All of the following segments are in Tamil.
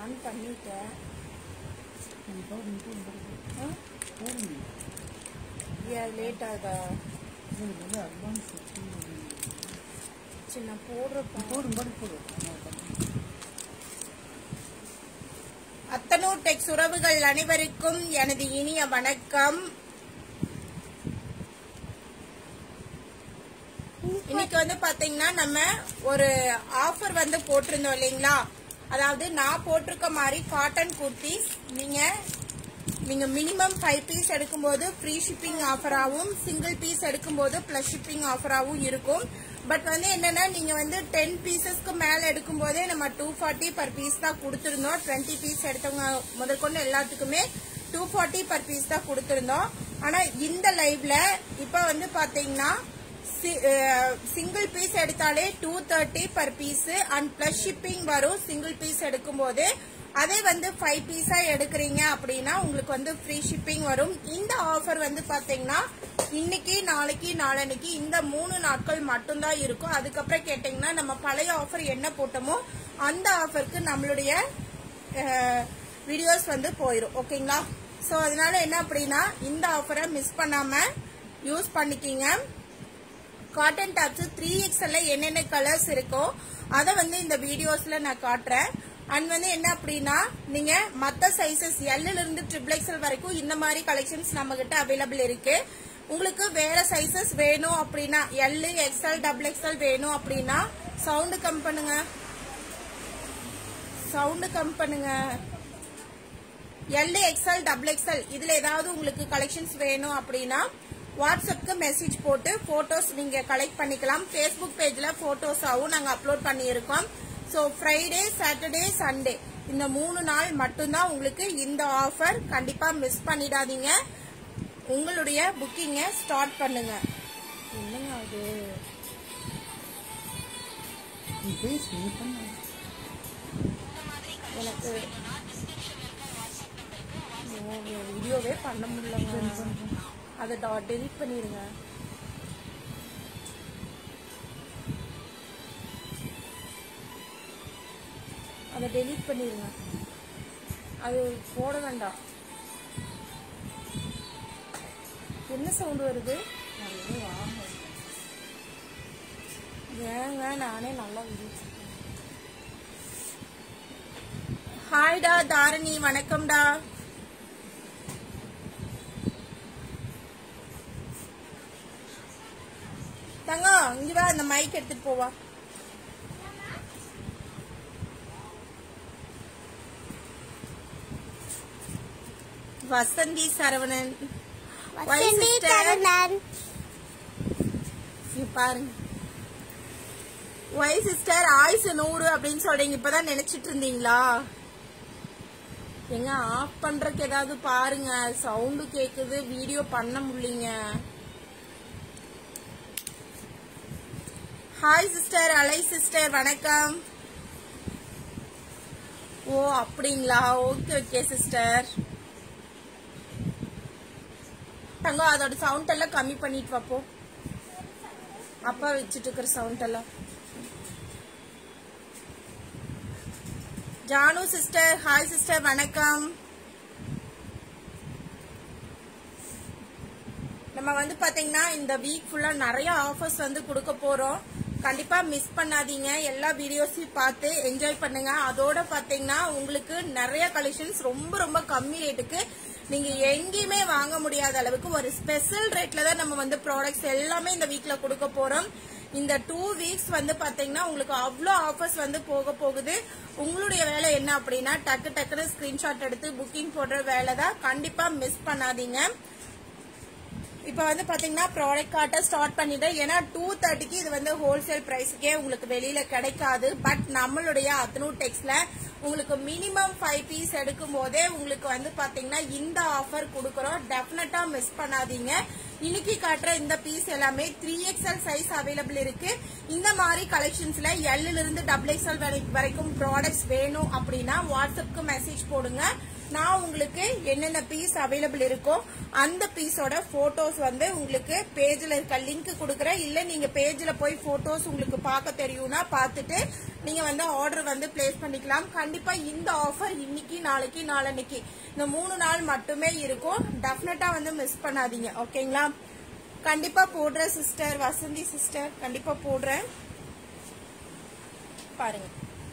ஆன் பண்ணிட்டேன் போடுங்க போடுங்க ஆ? போடுங்க ஏன் லேட் ஆகுதா இது வந்து அட்வான்ஸ் சரி நான் போடுறப்ப போடும் போடு போடும் அத்தனூர் டெக்ஸ் உறவுகள் அனைவருக்கும் எனது இனிய வணக்கம் இன்னைக்கு வந்து பாத்தீங்கன்னா நம்ம ஒரு ஆஃபர் வந்து போட்டிருந்தோம் இல்லைங்களா அதாவது நான் போட்டிருக்க மாதிரி காட்டன் குர்த்திஸ் நீங்க நீங்க மினிமம் ஃபைவ் பீஸ் எடுக்கும்போது ஃப்ரீ ஷிப்பிங் ஆஃபராகவும் சிங்கிள் பீஸ் எடுக்கும்போது பிளஸ் ஷிப்பிங் ஆஃபராகவும் இருக்கும் பட் வந்து என்னன்னா நீங்க வந்து டென் பீசஸ்க்கு மேல எடுக்கும்போதே நம்ம டூ ஃபார்ட்டி பர் பீஸ் தான் கொடுத்துருந்தோம் டுவெண்ட்டி பீஸ் எடுத்தவங்க முதற்கொண்டு எல்லாத்துக்குமே டூ ஃபார்ட்டி பர் பீஸ் தான் கொடுத்துருந்தோம் ஆனா இந்த லைவ்ல இப்ப வந்து பாத்தீங்கன்னா சிங்கிள் பீஸ் எடுத்தாலே two thirty per piece and plus shipping வரும் சிங்கிள் பீஸ் எடுக்கும்போது அதே வந்து ஃபைவ் பீஸா எடுக்கிறீங்க அப்படின்னா உங்களுக்கு வந்து ஃப்ரீ ஷிப்பிங் வரும் இந்த ஆஃபர் வந்து பாத்தீங்கன்னா இன்னைக்கு நாளைக்கு நாளன்னைக்கு இந்த மூணு நாட்கள் மட்டும்தான் இருக்கும் அதுக்கப்புறம் கேட்டீங்கன்னா நம்ம பழைய ஆஃபர் என்ன போட்டோமோ அந்த ஆஃபருக்கு நம்மளுடைய வீடியோஸ் வந்து போயிடும் ஓகேங்களா ஸோ அதனால என்ன அப்படின்னா இந்த ஆஃபரை மிஸ் பண்ணாம யூஸ் பண்ணிக்கிங்க காட்டன் டாப்ஸ் த்ரீ எக்ஸ்எல்ல என்னென்ன கலர்ஸ் இருக்கோ அதை வந்து இந்த வீடியோஸ்ல நான் காட்டுறேன் அண்ட் வந்து என்ன அப்படின்னா நீங்க மத்த சைசஸ் எல்ல இருந்து ட்ரிபிள் எக்ஸ்எல் வரைக்கும் இந்த மாதிரி கலெக்ஷன்ஸ் நம்ம கிட்ட அவைலபிள் இருக்கு உங்களுக்கு வேற சைசஸ் வேணும் அப்படின்னா எல் எக்ஸ்எல் டபுள் எக்ஸ்எல் வேணும் அப்படின்னா சவுண்டு கம் பண்ணுங்க சவுண்டு கம் பண்ணுங்க எல் எக்ஸ்எல் டபுள் எக்ஸ்எல் இதுல ஏதாவது உங்களுக்கு கலெக்ஷன்ஸ் வேணும் அப்படின்னா வாட்ஸ்அப்க்கு மெசேஜ் போட்டு போட்டோஸ் நீங்க கலெக்ட் பண்ணிக்கலாம் ஃபேஸ்புக் பேஜ்ல போட்டோஸாவும் நாங்க அப்லோட் பண்ணியிருக்கோம் ஸோ ஃப்ரைடே சாட்டர்டே சண்டே இந்த மூணு நாள் மட்டும்தான் உங்களுக்கு இந்த ஆஃபர் கண்டிப்பா மிஸ் பண்ணிடாதீங்க உங்களுடைய புக்கிங்க ஸ்டார்ட் பண்ணுங்க என்னங்க அது நீ பேசு நீ பண்ண எனக்கு வீடியோவே பண்ண முடியலங்க அதை டெலிட் பண்ணிருங்க அதை டெலீட் பண்ணிருங்க அது போட வேண்டாம் என்ன சவுண்ட் வருது ஏங்க நானே நல்லா வீடியோ ஹாய்டா தாரணி வணக்கம்டா தங்கம் இங்க வா அந்த மைக் எடுத்துட்டு போவா வசந்தி சரவணன் Why வசந்தி sister? தருணன் இங்க பாருங்க ஒய் சிஸ்டர் ஆயுசு நூறு அப்படின்னு சொல்றீங்க இப்பதான் நினைச்சிட்டு இருந்தீங்களா எங்க ஆஃப் பண்றதுக்கு ஏதாவது பாருங்க சவுண்டு கேக்குது வீடியோ பண்ண முடியலங்க ஹாய் சிஸ்டர் அலை சிஸ்டர் வணக்கம் ஓ அப்படிங்களா ஓகே ஓகே சிஸ்டர் தங்கம் அதோட சவுண்ட் எல்லாம் கம்மி பண்ணிட்டு வாப்போ அப்பா வச்சுட்டு இருக்கிற சவுண்ட் எல்லாம் ஜானு சிஸ்டர் ஹாய் சிஸ்டர் வணக்கம் நம்ம வந்து பாத்தீங்கன்னா இந்த வீக் ஃபுல்லா நிறைய ஆஃபர்ஸ் வந்து கொடுக்க போறோம் கண்டிப்பா மிஸ் பண்ணாதீங்க எல்லா வீடியோஸையும் பார்த்து என்ஜாய் பண்ணுங்க அதோட பாத்தீங்கன்னா உங்களுக்கு நிறைய கலெக்ஷன்ஸ் ரொம்ப ரொம்ப கம்மி ரேட்டுக்கு நீங்க எங்கேயுமே வாங்க முடியாத அளவுக்கு ஒரு ஸ்பெஷல் ரேட்ல தான் நம்ம வந்து ப்ராடக்ட்ஸ் எல்லாமே இந்த வீக்ல கொடுக்க போறோம் இந்த டூ வீக்ஸ் வந்து பாத்தீங்கன்னா உங்களுக்கு அவ்வளோ ஆஃபர்ஸ் வந்து போக போகுது உங்களுடைய வேலை என்ன அப்படின்னா டக்கு டக்குன்னு ஸ்கிரீன்ஷாட் எடுத்து புக்கிங் போடுற வேலை தான் கண்டிப்பா மிஸ் பண்ணாதீங்க இப்போ வந்து பாத்தீங்கன்னா ப்ராடக்ட் காட்ட ஸ்டார்ட் பண்ணிட்டேன் ஏன்னா டூ தேர்ட்டிக்கு இது வந்து ஹோல்சேல் பிரைஸுக்கே உங்களுக்கு வெளியில கிடைக்காது பட் நம்மளுடைய அத்தனூ டெக்ஸ்ல உங்களுக்கு மினிமம் ஃபைவ் பீஸ் எடுக்கும் போதே உங்களுக்கு வந்து பாத்தீங்கன்னா இந்த ஆஃபர் கொடுக்கறோம் டெஃபினட்டா மிஸ் பண்ணாதீங்க இன்னைக்கு காட்டுற இந்த பீஸ் எல்லாமே த்ரீ எக்ஸ்எல் சைஸ் அவைலபிள் இருக்கு இந்த மாதிரி கலெக்ஷன்ஸ்ல எல்ல இருந்து டபுள் எக்ஸ்எல் வரைக்கும் ப்ராடக்ட்ஸ் வேணும் அப்படின்னா வாட்ஸ்அப்க்கு மெசேஜ் போடுங்க நான் உங்களுக்கு என்னென்ன பீஸ் அவைலபிள் இருக்கோ அந்த பீஸோட போட்டோஸ் வந்து உங்களுக்கு பேஜ்ல இருக்க லிங்க் கொடுக்குறேன் இல்ல நீங்க பேஜ்ல போய் போட்டோஸ் உங்களுக்கு பார்க்க தெரியும்னா பார்த்துட்டு நீங்க வந்து ஆர்டர் வந்து பிளேஸ் பண்ணிக்கலாம் கண்டிப்பா இந்த ஆஃபர் இன்னைக்கு நாளைக்கு நாளன்னைக்கு இந்த மூணு நாள் மட்டுமே இருக்கும் டெஃபினட்டா வந்து மிஸ் பண்ணாதீங்க ஓகேங்களா கண்டிப்பா போடுறேன் சிஸ்டர் வசந்தி சிஸ்டர் கண்டிப்பா போடுறேன் பாருங்க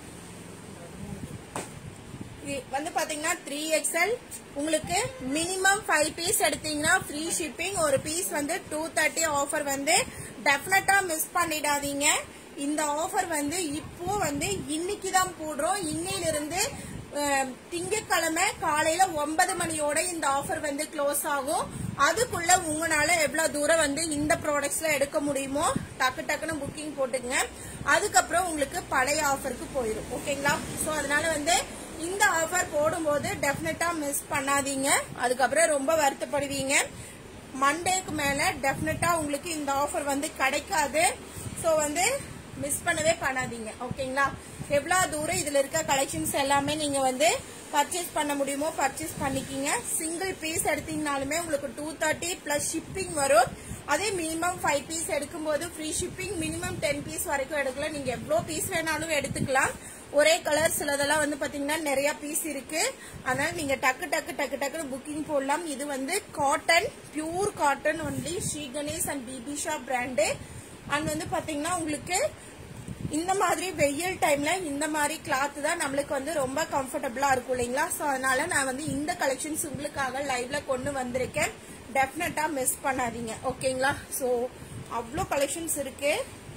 இது வந்து பாத்தீங்கன்னா த்ரீ எக்ஸ்எல் உங்களுக்கு மினிமம் ஃபைவ் பீஸ் எடுத்தீங்கன்னா ஃப்ரீ ஷிப்பிங் ஒரு பீஸ் வந்து டூ தேர்ட்டி ஆஃபர் வந்து டெஃபினட்டா மிஸ் பண்ணிடாதீங்க இந்த ஆஃபர் வந்து இப்போ வந்து இன்னைக்கு தான் போடுறோம் இன்னையில இருந்து அஹ், திங்கட்கிழமை காலையில ஒன்பது மணியோட இந்த ஆஃபர் வந்து க்ளோஸ் ஆகும் அதுக்குள்ள உங்களால எவ்வளவு தூரம் வந்து இந்த ப்ராடக்ட்ஸ்ல எடுக்க முடியுமோ டக்கு டக்குன்னு புக்கிங் போட்டுங்க அதுக்கப்புறம் உங்களுக்கு பழைய ஆஃபருக்கு போயிடும் ஓகேங்களா சோ அதனால வந்து இந்த ஆஃபர் போடும்போது டெஃபினட்டா மிஸ் பண்ணாதீங்க அதுக்கப்புறம் ரொம்ப வருத்தப்படுவீங்க மண்டேக்கு மேல டெஃபினட்டா உங்களுக்கு இந்த ஆஃபர் வந்து கிடைக்காது சோ வந்து மிஸ் பண்ணவே பண்ணாதீங்க ஓகேங்களா எவ்வளவு தூரம் இதுல இருக்க கலெக்ஷன்ஸ் எல்லாமே நீங்க வந்து பர்ச்சேஸ் பண்ண முடியுமோ பர்ச்சேஸ் பண்ணிக்கிங்க சிங்கிள் பீஸ் எடுத்தீங்கனாலுமே உங்களுக்கு டூ தேர்ட்டி பிளஸ் ஷிப்பிங் வரும் அதே மினிமம் ஃபைவ் பீஸ் எடுக்கும்போது free shipping minimum ten piece வரைக்கும் எடுக்கலாம் நீங்க எவ்வளோ பீஸ் வேணாலும் எடுத்துக்கலாம் ஒரே கலர் சிலதெல்லாம் வந்து பாத்தீங்கன்னா நிறைய பீஸ் இருக்கு அதனால நீங்க டக்கு டக்கு டக்கு டக்குன்னு புக்கிங் போடலாம் இது வந்து cotton pure cotton only Sri Ganesh and பிபிஷா பிராண்டு அண்ட் வந்து பாத்தீங்கன்னா உங்களுக்கு இந்த மாதிரி வெயில் டைம்ல இந்த மாதிரி கிளாத் தான் நம்மளுக்கு வந்து ரொம்ப கம்ஃபர்டபுளா இருக்கும் இல்லைங்களா சோ அதனால நான் வந்து இந்த கலெக்ஷன்ஸ் உங்களுக்காக லைவ்ல கொண்டு வந்திருக்கேன் டெஃபினட்டா மிஸ் பண்ணாதீங்க ஓகேங்களா சோ அவ்வளோ கலெக்ஷன்ஸ் இருக்கு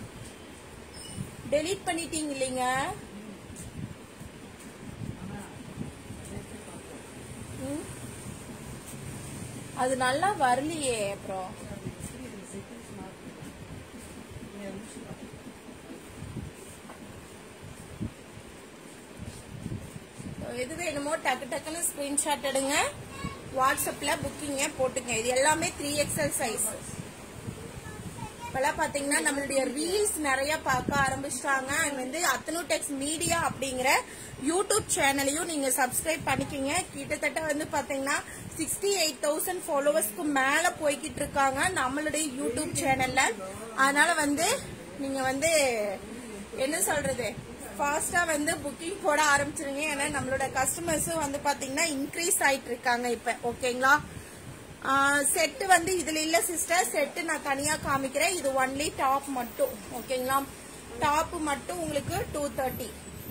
டெலீட் பண்ணிட்டீங்க இல்லைங்க ம். அது நல்லா வரலையே அப்புறம் எது வேணுமோ டக்கு டக்குன்னு ஸ்கிரீன்ஷாட் எடுங்க வாட்ஸ்அப்ல புக்கிங்க போட்டுங்க இது எல்லாமே த்ரீ எக்ஸல் சைஸ் இப்பெல்லாம் பாத்தீங்கன்னா நம்மளுடைய ரீல்ஸ் நிறைய பார்க்க ஆரம்பிச்சிட்டாங்க அண்ட் வந்து அத்தனுடெக்ஸ் மீடியா அப்படிங்கிற யூடியூப் சேனலையும் நீங்க சப்ஸ்கிரைப் பண்ணிக்கிங்க கிட்டத்தட்ட வந்து பாத்தீங்கன்னா சிக்ஸ்டி எயிட் தௌசண்ட் ஃபாலோவர்ஸ்க்கு மேல போய்கிட்டு இருக்காங்க நம்மளுடைய யூடியூப் சேனல்ல அதனால வந்து நீங்க வந்து என்ன சொல்றது ஃபாஸ்டா வந்து புக்கிங் போட ஆரம்பிச்சிருங்க ஏன்னா நம்மளோட கஸ்டமர்ஸும் வந்து பாத்தீங்கன்னா இன்க்ரீஸ் ஆயிட்டு இருக்காங்க இப்ப ஓகேங்களா செட்டு வந்து இதுல இல்ல சிஸ்டர் செட்டு நான் தனியா காமிக்கிறேன் இது ஒன்லி டாப் மட்டும் ஓகேங்களா டாப் மட்டும் உங்களுக்கு two thirty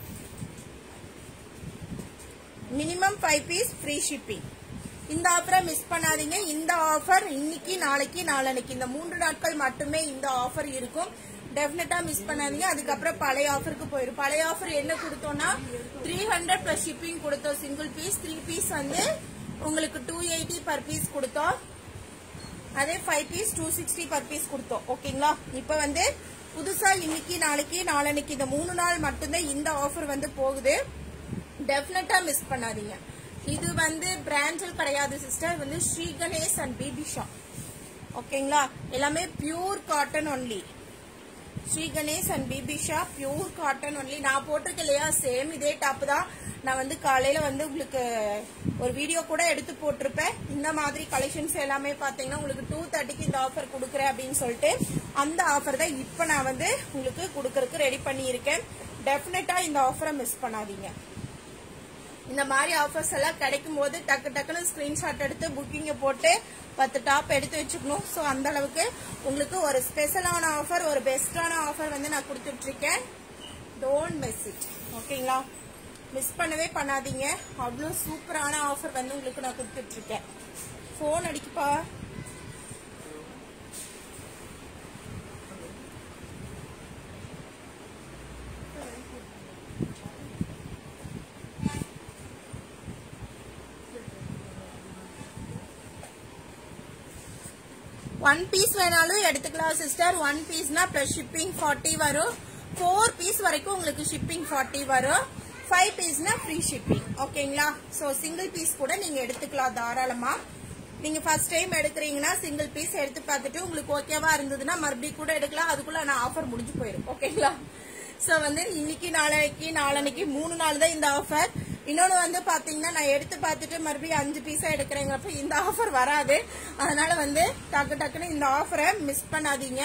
minimum five piece free shipping இந்த ஆஃபரை மிஸ் பண்ணாதீங்க இந்த ஆஃபர் இன்னைக்கு நாளைக்கு நாளன்னைக்கு இந்த மூன்று நாட்கள் மட்டுமே இந்த ஆஃபர் இருக்கும் டெஃபினட்டா மிஸ் பண்ணாதீங்க அதுக்கப்புறம் பழைய ஆஃபருக்கு போயிடும் பழைய ஆஃபர் என்ன கொடுத்தோம்னா த்ரீ ஹண்ட்ரட் பிளஸ் ஷிப்பிங் கொடுத்தோம் சிங்கிள் பீஸ் த்ரீ பீஸ் வந்து உங்களுக்கு டூ எயிட்டி பர் பீஸ் கொடுத்தோம் அதே five piece two sixty per piece கொடுத்தோம் ஓகேங்களா இப்போ வந்து புதுசா இன்னைக்கு நாளைக்கு நாளன்னைக்கு இந்த மூணு நாள் மட்டும்தான் இந்த ஆஃபர் வந்து போகுது டெஃபினட்டா மிஸ் பண்ணாதீங்க இது வந்து பிராஞ்சல் கிடையாது சிஸ்டர் வந்து ஸ்ரீ கணேஷ் அண்ட் பிபிஷா ஓகேங்களா எல்லாமே pure cotton only Sri Ganesh and பிபிஷா பியூர் காட்டன் ஒன்லி நான் போட்டிருக்கேன் இல்லையா சேம் இதே டாப் தான் நான் வந்து காலையில வந்து உங்களுக்கு ஒரு வீடியோ கூட எடுத்து போட்டிருப்பேன் இந்த மாதிரி கலெக்ஷன்ஸ் எல்லாமே பாத்தீங்கன்னா உங்களுக்கு டூ தேர்ட்டிக்கு இந்த ஆஃபர் கொடுக்குறேன் அப்படின்னு சொல்லிட்டு அந்த ஆஃபர் தான் இப்போ நான் வந்து உங்களுக்கு கொடுக்கறதுக்கு ரெடி பண்ணியிருக்கேன் டெஃபினட்டா இந்த ஆஃபரை மிஸ் பண்ணாதீங்க இந்த மாதிரி ஆஃபர்ஸ் எல்லாம் கிடைக்கும் போது டக்கு டக்குன்னு ஸ்கிரீன்ஷாட் எடுத்து புக்கிங்க போட்டு பத்து டாப் எடுத்து வச்சுக்கணும் ஸோ அந்த அளவுக்கு உங்களுக்கு ஒரு ஸ்பெஷலான ஆஃபர் ஒரு பெஸ்டான ஆஃபர் வந்து நான் கொடுத்துட்டு இருக்கேன் டோன்ட் மிஸ் இட் ஓகேங்களா மிஸ் பண்ணவே பண்ணாதீங்க அவ்வளோ சூப்பரான ஆஃபர் வந்து உங்களுக்கு நான் கொடுத்துட்டு இருக்கேன் ஃபோன் அடிக்குப்பா ஒன் பீஸ் வேணாலும் எடுத்துக்கலாம் சிஸ்டர் ஒன் பீஸ்னா பிளஸ் ஷிப்பிங் ஃபார்ட்டி வரும் ஃபோர் பீஸ் வரைக்கும் உங்களுக்கு ஷிப்பிங் ஃபார்ட்டி வரும் ஃபைவ் பீஸ்னா ஃப்ரீ ஷிப்பிங் ஓகேங்களா ஸோ சிங்கிள் பீஸ் கூட நீங்க எடுத்துக்கலாம் தாராளமா நீங்க ஃபர்ஸ்ட் டைம் எடுக்கிறீங்கன்னா சிங்கிள் பீஸ் எடுத்து பார்த்துட்டு உங்களுக்கு ஓகேவா இருந்ததுன்னா மறுபடியும் கூட எடுக்கலாம் அதுக்குள்ள நான் ஆஃபர் முடிஞ்சு போயிடும் ஓகேங்களா ஸோ வந்து இன்னைக்கு நாளைக்கு நாளன்னைக்கு மூணு நாள் தான் இந்த ஆஃபர் இன்னொன்னு வந்து பாத்தீங்கன்னா நான் எடுத்து பார்த்துட்டு மறுபடியும் அஞ்சு பீஸா எடுக்கிறேங்கிறப்ப இந்த ஆஃபர் வராது அதனால வந்து டக்கு டக்குன்னு இந்த ஆஃபரை மிஸ் பண்ணாதீங்க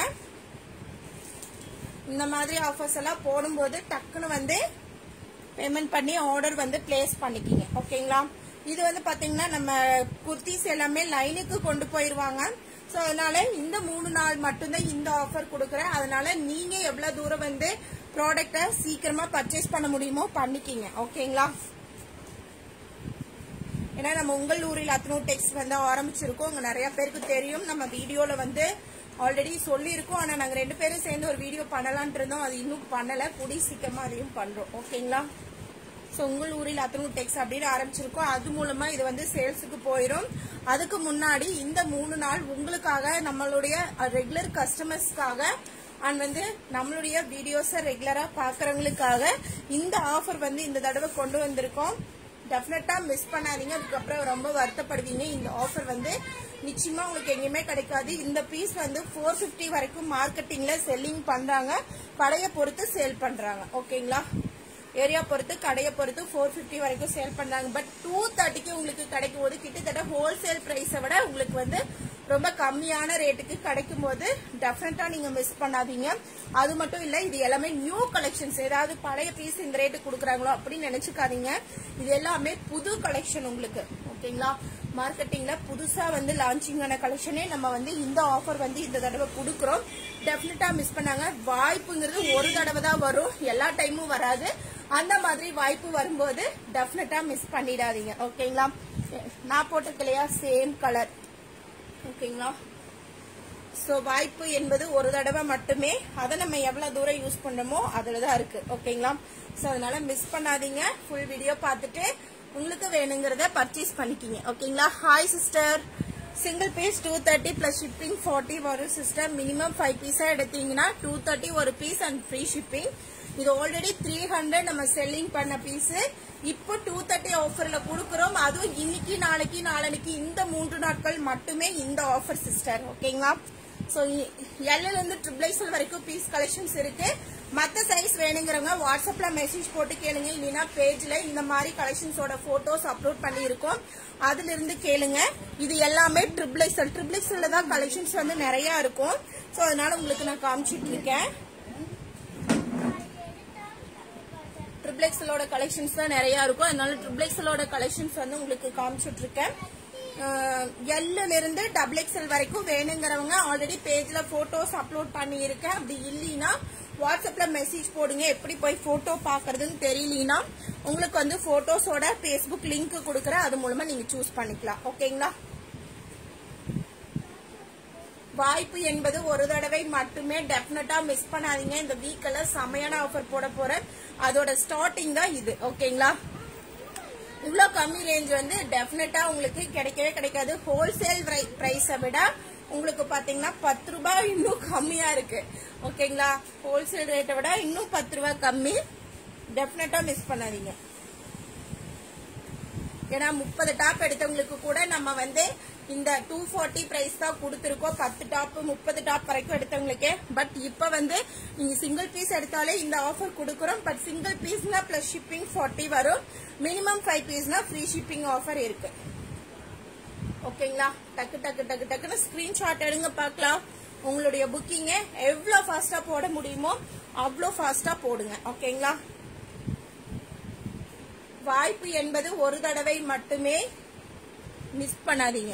இந்த மாதிரி ஆஃபர்ஸ் எல்லாம் போடும்போது டக்குன்னு வந்து பேமெண்ட் பண்ணி ஆர்டர் வந்து பிளேஸ் பண்ணிக்கிங்க ஓகேங்களா இது வந்து பாத்தீங்கன்னா நம்ம குர்த்திஸ் எல்லாமே லைனுக்கு கொண்டு போயிருவாங்க ஸோ அதனால இந்த மூணு நாள் மட்டும்தான் இந்த ஆஃபர் கொடுக்குறேன் அதனால நீங்க எவ்வளவு தூரம் வந்து ப்ராடக்ட்டை சீக்கிரமா பர்ச்சேஸ் பண்ண முடியுமோ பண்ணிக்கிங்க ஓகேங்களா ஏன்னா நம்ம உங்கள் ஊரில் அத்தனூ டெக்ஸ் வந்து ஆரம்பிச்சிருக்கோம் உங்க நிறைய பேருக்கு தெரியும் நம்ம வீடியோல வந்து ஆல்ரெடி சொல்லியிருக்கோம் ஆனா நாங்க ரெண்டு பேரும் சேர்ந்து ஒரு வீடியோ பண்ணலாம்னு இருந்தோம் அது இன்னும் பண்ணல கூடி சீக்கிரமா அதையும் பண்றோம் ஓகேங்களா ஸோ உங்கள் ஊரில் அத்தனூ டெக்ஸ் அப்படின்னு ஆரம்பிச்சிருக்கோம் அது மூலமா இது வந்து சேல்ஸுக்கு போயிடும் அதுக்கு முன்னாடி இந்த மூணு நாள் உங்களுக்காக நம்மளுடைய ரெகுலர் கஸ்டமர்ஸ்க்காக அண்ட் வந்து நம்மளுடைய வீடியோஸை ரெகுலரா பாக்குறவங்களுக்காக இந்த ஆஃபர் வந்து இந்த தடவை கொண்டு வந்திருக்கோம் டெஃபினட்டா மிஸ் பண்ணாதீங்க அதுக்கப்புறம் ரொம்ப வருத்தப்படுவீங்க இந்த ஆஃபர் வந்து நிச்சயமா உங்களுக்கு எங்கேயுமே கிடைக்காது இந்த பீஸ் வந்து ஃபோர் ஃபிஃப்டி வரைக்கும் மார்க்கெட்டிங்ல செல்லிங் பண்றாங்க கடையை பொறுத்து சேல் பண்றாங்க ஓகேங்களா ஏரியா பொறுத்து கடையை பொறுத்து ஃபோர் ஃபிஃப்டி வரைக்கும் சேல் பண்றாங்க பட் டூ தேர்ட்டிக்கு உங்களுக்கு கிடைக்கும் போது கிட்டத்தட்ட ஹோல்சேல் பிரைஸை விட உங்களுக்கு வந்து ரொம்ப கம்மியான ரேட்டுக்கு கிடைக்கும் போது டெஃபினட்டா நீங்க மிஸ் பண்ணாதீங்க அது மட்டும் இல்ல இது எல்லாமே நியூ கலெக்ஷன்ஸ் ஏதாவது பழைய பீஸ் இந்த ரேட்டு கொடுக்குறாங்களோ அப்படின்னு நினைச்சுக்காதீங்க இது எல்லாமே புது கலெக்ஷன் உங்களுக்கு ஓகேங்களா மார்க்கெட்டிங்ல புதுசா வந்து லான்ச்சிங் ஆன கலெக்ஷனே நம்ம வந்து இந்த ஆஃபர் வந்து இந்த தடவை கொடுக்குறோம் டெஃபினட்டா மிஸ் பண்ணாங்க வாய்ப்புங்கிறது ஒரு தடவை தான் வரும் எல்லா டைமும் வராது அந்த மாதிரி வாய்ப்பு வரும்போது டெஃபினட்டா மிஸ் பண்ணிடாதீங்க ஓகேங்களா நான் போட்டிருக்க இல்லையா சேம் கலர் ஓகேங்களா சோ வாய்ப்பு என்பது ஒரு தடவை மட்டுமே அதை நம்ம எவ்வளவு தூரம் யூஸ் பண்றோமோ அதுல தான் இருக்கு ஓகேங்களா சோ அதனால மிஸ் பண்ணாதீங்க ஃபுல் வீடியோ பார்த்துட்டு உங்களுக்கு வேணுங்கிறத பர்ச்சேஸ் பண்ணிக்கிங்க ஓகேங்களா hi sister single piece two thirty plus shipping forty வரும் சிஸ்டர் மினிமம் ஃபைவ் பீஸா எடுத்தீங்கன்னா டூ தேர்ட்டி ஒரு பீஸ் அண்ட் ஃப்ரீ ஷிப்பிங் இது ஆல்ரெடி த்ரீ ஹண்ட்ரட் நம்ம செல்லிங் பண்ண பீஸ் இப்போ டூ தேர்ட்டி ஆஃபர்ல கொடுக்குறோம் அதுவும் இன்னைக்கு நாளைக்கு நாளன்னைக்கு இந்த மூன்று நாட்கள் மட்டுமே இந்த ஆஃபர் சிஸ்டர் ஓகேங்களா ஸோ எல்ல இருந்து ட்ரிபிள் எக்ஸல் வரைக்கும் பீஸ் கலெக்ஷன்ஸ் இருக்கு மத்த சைஸ் வேணுங்கிறவங்க வாட்ஸ்அப்ல மெசேஜ் போட்டு கேளுங்க இல்லைன்னா பேஜ்ல இந்த மாதிரி கலெக்ஷன்ஸோட போட்டோஸ் அப்லோட் பண்ணி இருக்கோம் அதுல இருந்து கேளுங்க இது எல்லாமே ட்ரிபிள் எக்ஸல் ட்ரிபிள் எக்ஸல்ல தான் கலெக்ஷன்ஸ் வந்து நிறைய இருக்கும் ஸோ அதனால உங்களுக்கு நான் காமிச்சிட்டு இருக்கேன் ட்ரிப்ளெக்ஸலோட கலெக்ஷன்ஸ் தான் நிறைய இருக்கும் அதனால ட்ரிப்ளெக்ஸலோட கலெக்ஷன்ஸ் வந்து உங்களுக்கு காமிச்சிட்டு இருக்கேன் எல்ல இருந்து டபுள் எக்ஸ்எல் வரைக்கும் வேணுங்கிறவங்க ஆல்ரெடி பேஜ்ல போட்டோஸ் அப்லோட் பண்ணி இருக்கேன் அப்படி இல்லைன்னா வாட்ஸ்அப்ல மெசேஜ் போடுங்க எப்படி போய் போட்டோ பாக்குறதுன்னு தெரியலனா உங்களுக்கு வந்து போட்டோஸோட பேஸ்புக் லிங்க் கொடுக்குறேன் அது மூலமா நீங்க சூஸ் பண்ணிக்கலாம் ஓகேங்களா வாய்ப்பு என்பது ஒரு தடவை மட்டுமே டெஃபினட்டா மிஸ் பண்ணாதீங்க இந்த வீக்ல செமையான ஆஃபர் போட போறேன் அதோட ஸ்டார்டிங் தான் இது ஓகேங்களா இவ்வளோ கம்மி ரேஞ்ச் வந்து டெஃபினட்டா உங்களுக்கு கிடைக்கவே கிடைக்காது ஹோல்சேல் பிரைஸை விட உங்களுக்கு பாத்தீங்கன்னா பத்து ரூபாய் இன்னும் கம்மியா இருக்கு ஓகேங்களா ஹோல்சேல் ரேட்டை விட இன்னும் பத்து ரூபாய் கம்மி டெஃபினட்டா மிஸ் பண்ணாதீங்க ஏன்னா முப்பது டாப் எடுத்தவங்களுக்கு கூட நம்ம வந்து இந்த டூ ஃபார்ட்டி பிரைஸ் தான் கொடுத்துருக்கோம் பத்து டாப் முப்பது டாப் வரைக்கும் எடுத்தவங்களுக்கே பட் இப்ப வந்து நீங்க சிங்கிள் பீஸ் எடுத்தாலே இந்த ஆஃபர் கொடுக்குறோம் பட் சிங்கிள் பீஸ்னா பிளஸ் ஷிப்பிங் ஃபார்ட்டி வரும் மினிமம் ஃபைவ் பீஸ்னா ஃப்ரீ ஷிப்பிங் ஆஃபர் இருக்கு ஓகேங்களா டக்கு டக்கு டக்கு டக்குன்னு ஸ்கிரீன்ஷாட் எடுங்க பார்க்கலாம் உங்களுடைய புக்கிங்க எவ்வளவு ஃபாஸ்டா போட முடியுமோ அவ்வளோ ஃபாஸ்டா போடுங்க ஓகேங்களா வாய்ப்பு என்பது ஒரு தடவை மட்டுமே மிஸ் பண்ணாதீங்க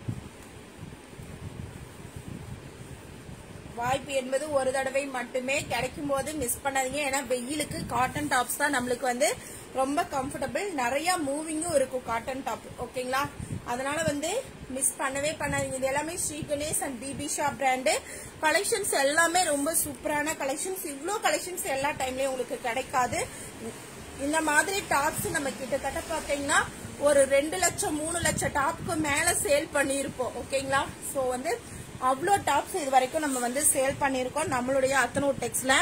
வாய்ப்பு என்பது ஒரு தடவை மட்டுமே கிடைக்கும் போது மிஸ் பண்ணாதீங்க ஏன்னா வெயிலுக்கு காட்டன் டாப்ஸ் தான் நம்மளுக்கு வந்து ரொம்ப கம்ஃபர்டபுள் நிறைய மூவிங்கும் இருக்கும் காட்டன் டாப் ஓகேங்களா அதனால வந்து மிஸ் பண்ணவே பண்ணாதீங்க இது எல்லாமே Shri Ganesh and BB shop brand collections எல்லாமே ரொம்ப சூப்பரான கலெக்ஷன்ஸ் இவ்வளோ கலெக்ஷன்ஸ் எல்லா டைம்லயும் உங்களுக்கு கிடைக்காது இந்த மாதிரி டாப்ஸ் நம்ம கிட்டத்தட்ட பாத்தீங்கன்னா ஒரு ரெண்டு லட்சம் மூணு லட்சம் டாப்க்கு மேல சேல் பண்ணியிருப்போம் ஓகேங்களா சோ வந்து அவ்வளோ டாப்ஸ் இது வரைக்கும் நம்ம வந்து சேல் பண்ணியிருக்கோம் நம்மளுடைய அத்தனூர் டெக்ஸ்ல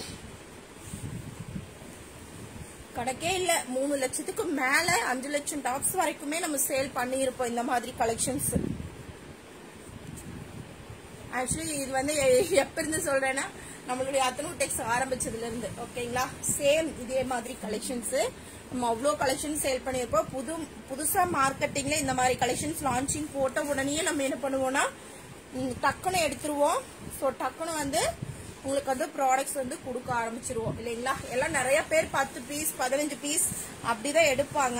கணக்கே இல்ல மூணு லட்சத்துக்கு மேல அஞ்சு லட்சம் டாப்ஸ் வரைக்குமே நம்ம சேல் பண்ணியிருப்போம் இந்த மாதிரி கலெக்ஷன்ஸ் ஆக்சுவலி இது வந்து எ- எப்ப இருந்து சொல்றேன்னா நம்மளுடைய அத்தனு டெக்ஸ் ஆரம்பிச்சதுல இருந்து ஓகேங்களா சேம் இதே மாதிரி கலெக்ஷன்ஸ் நம்ம அவ்வளோ கலெக்ஷன் சேல் பண்ணியிருப்போம் புது புதுசா மார்க்கெட்டிங்ல இந்த மாதிரி கலெக்ஷன்ஸ் லான்ச்சிங் போட்ட உடனே நம்ம என்ன பண்ணுவோம்னா ம், டக்குன்னு எடுத்துருவோம் ஸோ டக்குன்னு வந்து உங்களுக்கு வந்து ப்ராடக்ட்ஸ் வந்து கொடுக்க ஆரம்பிச்சிருவோம் இல்லைங்களா எல்லாம் நிறைய பேர் பத்து பீஸ் பதினஞ்சு பீஸ் அப்படிதான் எடுப்பாங்க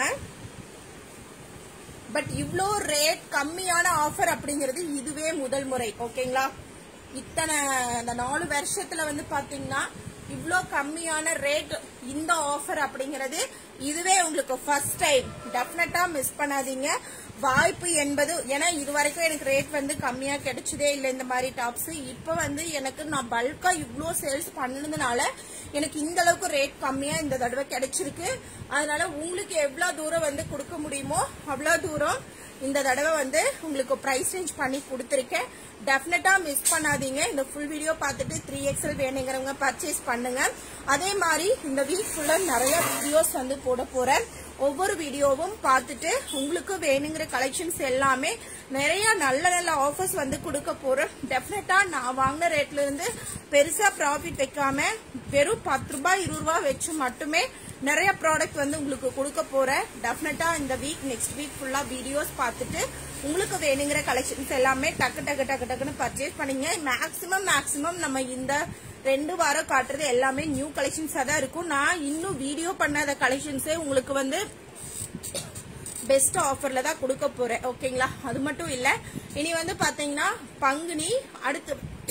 பட் இவ்ளோ ரேட் கம்மியான ஆஃபர் அப்படிங்கிறது இதுவே முதல் முறை ஓகேங்களா இத்தனை அந்த நாலு வருஷத்துல வந்து பாத்தீங்கன்னா இவ்ளோ கம்மியான ரேட் இந்த ஆஃபர் அப்படிங்கிறது இதுவே உங்களுக்கு ஃபர்ஸ்ட் டைம் டெஃபினட்டா மிஸ் பண்ணாதீங்க வாய்ப்பு என்பது ஏன்னா இது வரைக்கும் எனக்கு ரேட் வந்து கம்மியா கிடைச்சதே இல்லை இந்த மாதிரி டாப்ஸ் இப்போ வந்து எனக்கு நான் பல்கா இவ்ளோ சேல்ஸ் பண்ணதுனால எனக்கு இந்த அளவுக்கு ரேட் கம்மியா இந்த தடவை கிடைச்சிருக்கு அதனால உங்களுக்கு எவ்வளவு தூரம் வந்து கொடுக்க முடியுமோ அவ்வளவு தூரம் இந்த தடவை வந்து உங்களுக்கு பிரைஸ் ரேஞ்ச் பண்ணி கொடுத்துருக்கேன் டெஃபினட்டா மிஸ் பண்ணாதீங்க இந்த ஃபுல் வீடியோ பார்த்துட்டு த்ரீ எக்ஸல் வேணுங்கிறவங்க பர்ச்சேஸ் பண்ணுங்க அதே மாதிரி இந்த வீக் ஃபுல்லா நிறைய வீடியோஸ் வந்து போட போறேன் ஒவ்வொரு வீடியோவும் பார்த்துட்டு உங்களுக்கு வேணுங்கிற கலெக்ஷன்ஸ் எல்லாமே நிறைய நல்ல நல்ல ஆஃபர்ஸ் வந்து கொடுக்க போறேன் டெஃபினட்டா நான் வாங்கின ரேட்ல இருந்து பெருசா ப்ராஃபிட் வைக்காம வெறும் பத்து ரூபாய் இருபது ரூபாய் வச்சு மட்டுமே நிறைய ப்ராடக்ட் வந்து உங்களுக்கு கொடுக்க போறேன் டெஃபினட்டா இந்த வீக் நெக்ஸ்ட் வீக் ஃபுல்லா வீடியோஸ் பார்த்துட்டு உங்களுக்கு வேணுங்கிற கலெக்ஷன்ஸ் எல்லாமே டக்கு டக்கு டக்கு டக்குன்னு பர்ச்சேஸ் பண்ணீங்க மேக்ஸிமம் மேக்ஸிமம் நம்ம இந்த ரெண்டு வாரம் காட்டுறது எல்லாமே நியூ கலெக்ஷன்ஸா தான் இருக்கும் நான் இன்னும் வீடியோ பண்ணாத கலெக்ஷன்ஸே உங்களுக்கு வந்து பெஸ்ட் ஆஃபர்ல தான் கொடுக்க போறேன் ஓகேங்களா அது மட்டும் இல்ல இனி வந்து பாத்தீங்கன்னா பங்குனி அடுத்து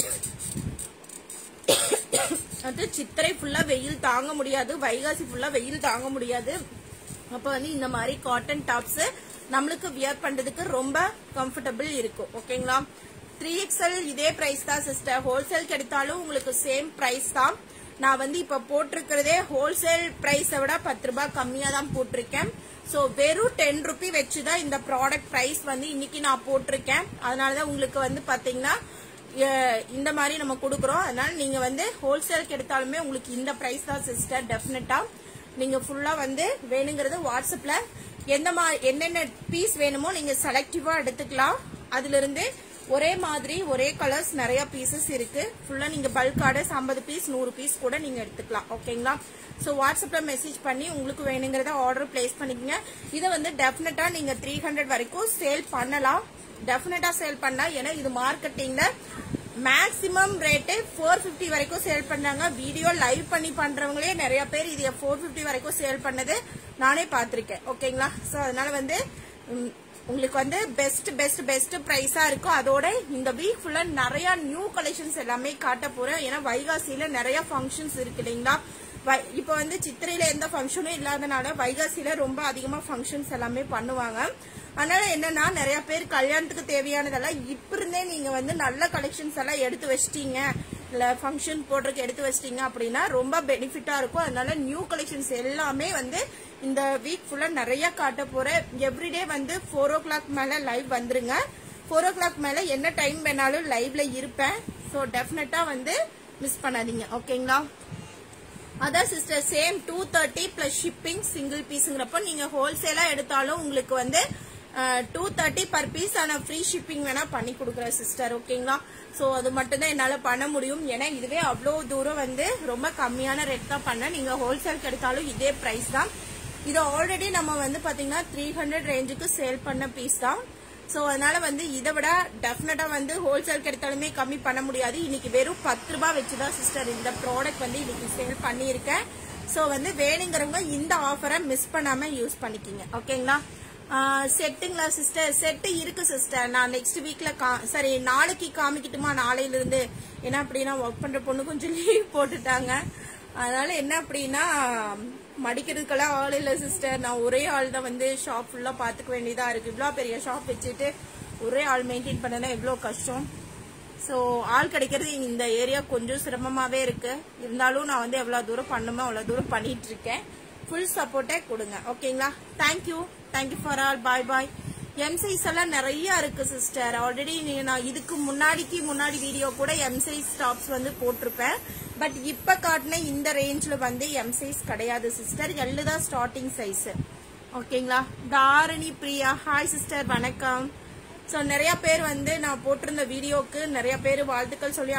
அது சித்திரை ஃபுல்லா வெயில் தாங்க முடியாது வைகாசி ஃபுல்லா வெயில் தாங்க முடியாது அப்ப வந்து இந்த மாதிரி காட்டன் டாப்ஸ் நம்மளுக்கு வியர் பண்றதுக்கு ரொம்ப கம்ஃபர்டபுள் இருக்கும் ஓகேங்களா த்ரீ எக்ஸ்எல் இதே பிரைஸ் தான் சிஸ்டர் ஹோல்சேல் கிடைத்தாலும் உங்களுக்கு சேம் பிரைஸ் தான் நான் வந்து இப்ப போட்டிருக்கிறதே ஹோல்சேல் பிரைஸை விட பத்து ரூபாய் கம்மியா தான் போட்டிருக்கேன் சோ வெறும் டென் ருபி வச்சுதான் இந்த ப்ராடக்ட் பிரைஸ் வந்து இன்னைக்கு நான் போட்டிருக்கேன் அதனாலதான் உங்களுக்கு வந்து பாத்தீங்கன்னா அஹ் இந்த மாதிரி நம்ம கொடுக்குறோம் அதனால நீங்க வந்து ஹோல்சேலுக்கு எடுத்தாலுமே உங்களுக்கு இந்த பிரைஸ் தான் சிஸ்டர் டெஃபினட்டா நீங்க ஃபுல்லா வந்து வேணுங்கிறது வாட்ஸ்அப்ல எந்த மா என்னென்ன பீஸ் வேணுமோ நீங்க செலக்டிவா எடுத்துக்கலாம் அதுல இருந்து ஒரே மாதிரி ஒரே கலர்ஸ் நிறைய பீசஸ் இருக்கு ஃபுல்லா நீங்க பல்க் ஆர்டர்ஸ் ஐம்பது பீஸ் நூறு பீஸ் கூட நீங்க எடுத்துக்கலாம் ஓகேங்களா சோ வாட்ஸ்அப்ல மெசேஜ் பண்ணி உங்களுக்கு வேணுங்கிறத ஆர்டர் பிளேஸ் பண்ணிக்கங்க இதை வந்து டெஃபினட்டா நீங்க த்ரீ ஹண்ட்ரட் வரைக்கும் சேல் பண்ணலாம் டெஃபினட்டா சேல் பண்ணலாம் ஏன்னா இது மார்க்கெட்டிங்ல மேக்ஸிமம் ரேட்டு ஃபோர் ஃபிஃப்டி வரைக்கும் சேல் பண்ணாங்க வீடியோ லைவ் பண்ணி பண்றவங்களே நிறைய பேர் இது ஃபோர் ஃபிஃப்டி வரைக்கும் சேல் பண்ணது நானே பார்த்திருக்கேன் ஓகேங்களா சோ அதனால வந்து ம், உங்களுக்கு வந்து பெஸ்ட் பெஸ்ட் பெஸ்ட் பிரைஸா இருக்கும் அதோட இந்த வீக் ஃபுல்லா நிறைய நியூ கலெக்ஷன்ஸ் எல்லாமே காட்ட போறேன் ஏன்னா வைகாசியில நிறைய ஃபங்க்ஷன்ஸ் இருக்கு இல்லைங்களா வை- இப்ப வந்து சித்திரையில எந்த ஃபங்க்ஷனும் இல்லாதனால வைகாசியில ரொம்ப அதிகமா ஃபங்க்ஷன்ஸ் எல்லாமே பண்ணுவாங்க அதனால என்னன்னா நிறைய பேர் கல்யாணத்துக்கு தேவையானதெல்லாம் இப்ப இருந்தே நீங்க வந்து நல்ல கலெக்ஷன்ஸ் எல்லாம் எடுத்து வச்சிட்டீங்க இல்ல ஃபங்க்ஷன் போடுறதுக்கு எடுத்து வச்சிட்டீங்க அப்படின்னா ரொம்ப பெனிஃபிட்டா இருக்கும் அதனால நியூ கலெக்ஷன்ஸ் எல்லாமே வந்து இந்த வீக் ஃபுல்லா நிறைய காட்ட போறேன் எவ்ரிடே வந்து ஃபோர் ஓ கிளாக் மேல லைவ் வந்துருங்க ஃபோர் ஓ கிளாக் மேல என்ன டைம் வேணாலும் லைவ்ல இருப்பேன் ஸோ டெஃபினட்டா வந்து மிஸ் பண்ணாதீங்க ஓகேங்களா அதான் sister same two thirty plus shipping single பீஸுங்கிறப்போ நீங்க ஹோல்சேலா எடுத்தாலும் உங்களுக்கு வந்து டூ தேர்ட்டி பர் பீஸ் ஆனா ஃப்ரீ ஷிப்பிங் வேணா பண்ணி கொடுக்குறேன் சிஸ்டர் ஓகேங்களா சோ அது மட்டும் தான் என்னால பண்ண முடியும் ஏன்னா இதுவே அவ்வளோ தூரம் வந்து ரொம்ப கம்மியான ரேட் தான் பண்ணேன் நீங்க ஹோல்சேல் எடுத்தாலும் இதே பிரைஸ் தான் இது ஆல்ரெடி நம்ம வந்து பாத்தீங்கன்னா த்ரீ ஹண்ட்ரட் ரேஞ்சுக்கு சேல் பண்ண பீஸ் தான் சோ அதனால வந்து இதை விட டெஃபினட்டா வந்து ஹோல்சேல் கிடைத்தாலுமே கம்மி பண்ண முடியாது இன்னைக்கு வெறும் பத்து ரூபாய் வச்சுதான் சிஸ்டர் இந்த ப்ராடக்ட் வந்து இன்னைக்கு சேல் பண்ணியிருக்கேன் சோ வந்து வேணுங்கிறவங்க இந்த ஆஃபரை மிஸ் பண்ணாம யூஸ் பண்ணிக்கிங்க ஓகேங்களா செட்டுங்களா சிஸ்டர் செட்டு இருக்கு சிஸ்டர் நான் நெக்ஸ்ட் வீக்ல சரி நாளைக்கு காமிக்கட்டுமா நாளையில இருந்து ஏன்னா அப்படின்னா ஒர்க் பண்ற பொண்ணு கொஞ்சம் லீவ் போட்டுட்டாங்க அதனால என்ன அப்படின்னா மடிக்கிறதுக்கெல்லாம் ஆள் இல்ல சிஸ்டர் நான் ஒரே ஆள் தான் வந்து ஷாப் ஃபுல்லா பாத்துக்க வேண்டியதா இருக்கு இவ்ளோ பெரிய ஷாப் வச்சுட்டு ஒரே ஆள் மெயின்டைன் பண்ணனா எவ்வளவு கஷ்டம் ஸோ ஆள் கிடைக்கிறது இந்த ஏரியா கொஞ்சம் சிரமமாவே இருக்கு இருந்தாலும் நான் வந்து எவ்வளவு தூரம் பண்ணுமோ அவ்வளவு தூரம் பண்ணிட்டு இருக்கேன் ஃபுல் சப்போர்ட்டே கொடுங்க ஓகேங்களா thank you thank you for all bye bye M size எல்லாம் நிறைய இருக்கு சிஸ்டர் ஆல்ரெடி நான் இதுக்கு முன்னாடிக்கு முன்னாடி வீடியோ கூட எம் சைஸ் டாப்ஸ் வந்து போட்டிருப்பேன் பட் இப்ப காட்டின இந்த ரேஞ்ச்ல வந்து எம் சைஸ் கிடையாது சிஸ்டர் எல்லு தான் ஸ்டார்டிங் சைஸ் ஓகேங்களா தாரணி பிரியா ஹாய் சிஸ்டர் வணக்கம் ஸோ நிறைய பேர் வந்து நான் போட்டிருந்த வீடியோக்கு நிறைய பேர் வாழ்த்துக்கள் சொல்லி அனு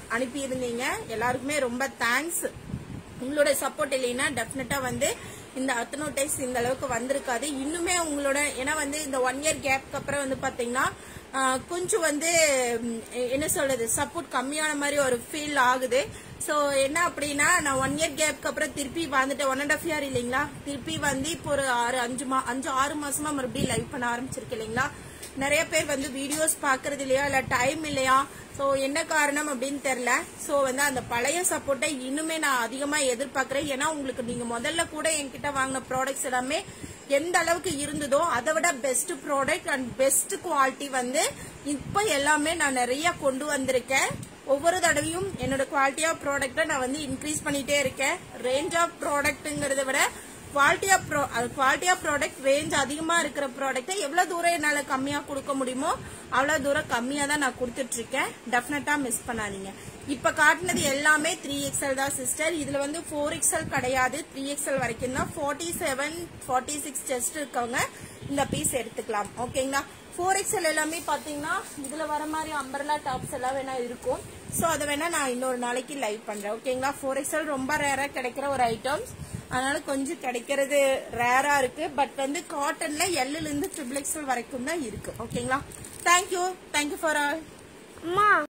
அனுப்பியிருந்தீங்க எல்லாருக்குமே ரொம்ப தேங்க்ஸ் உங்களோட சப்போர்ட் இல்லைன்னா டெஃபினட்டா வந்து இந்த அத்தனோடைஸ் இந்த அளவுக்கு வந்திருக்காது இன்னுமே உங்களோட ஏன்னா வந்து இந்த ஒன் இயர் கேப்க்கு அப்புறம் வந்து பாத்தீங்கன்னா ஆஹ், கொஞ்சம் வந்து ம், என்ன சொல்றது சப்போர்ட் கம்மியான மாதிரி ஒரு ஃபீல் ஆகுது ஸோ என்ன அப்படின்னா நான் ஒன் இயர் கேப்க்கு அப்புறம் திருப்பி வந்துட்டு ஒன் அண்ட் ஆஃப் இயர் இல்லைங்களா திருப்பி வந்து இப்போ ஒரு ஆறு அஞ்சு மா அஞ்சு ஆறு மாசமா மறுபடியும் லைவ் பண்ண ஆரம்பிச்சிருக்கு இல்லைங்களா நிறைய பேர் வந்து வீடியோஸ் பாக்குறது இல்லையா இல்ல டைம் இல்லையா சோ என்ன காரணம் அப்படின்னு தெரியல சோ வந்து அந்த பழைய சப்போர்ட்டை இன்னுமே நான் அதிகமா எதிர்பார்க்கறேன் ஏன்னா உங்களுக்கு நீங்க முதல்ல கூட என்கிட்ட வாங்கின ப்ராடக்ட்ஸ் எல்லாமே எந்த அளவுக்கு இருந்ததோ அதை விட best product and best quality வந்து இப்ப எல்லாமே நான் நிறைய கொண்டு வந்திருக்கேன் ஒவ்வொரு தடவையும் என்னோட குவாலிட்டி ஆஃப் ப்ராடக்ட்டை நான் வந்து இன்க்ரீஸ் பண்ணிட்டே இருக்கேன் ரேஞ்ச் ஆஃப் ப்ராடக்ட்ங்கிறத விட quality of pro quality of product range அதிகமா இருக்கிற ப்ராடக்ட்டை எவ்வளவு தூரம் என்னால கம்மியா கொடுக்க முடியுமோ அவ்வளவு தூரம் கம்மியா தான் நான் கொடுத்துட்டு இருக்கேன் டெஃபினட்டா மிஸ் பண்ணாதீங்க இப்ப காட்டினது எல்லாமே த்ரீ எக்ஸ்எல் தான் சிஸ்டர் இதுல வந்து ஃபோர் எக்ஸ்எல் கிடையாது த்ரீ எக்ஸ்எல் வரைக்கும் தான் forty seven forty six chest இருக்கவங்க இந்த பீஸ் எடுத்துக்கலாம் ஓகேங்களா ஃபோர் எக்ஸ்எல் எல்லாமே பாத்தீங்கன்னா இதுல வர மாதிரி அம்பர்லா டாப்ஸ் எல்லாம் வேணா இருக்கும் சோ அதை வேணா நான் இன்னொரு நாளைக்கு லைவ் பண்றேன் ஓகேங்களா ஃபோர் எக்ஸ்எல் ரொம்ப ரேரா கிடைக்கிற ஒரு ஐட்டம்ஸ் அதனால கொஞ்சம் கிடைக்கிறது ரேரா இருக்கு பட் வந்து காட்டன்ல எல்லுல இருந்து ட்ரிபிள் எக்ஸ்எல் வரைக்கும் தான் இருக்கு ஓகேங்களா தேங்க்யூ தேங்க்யூ ஃபார் ஆல் அம்மா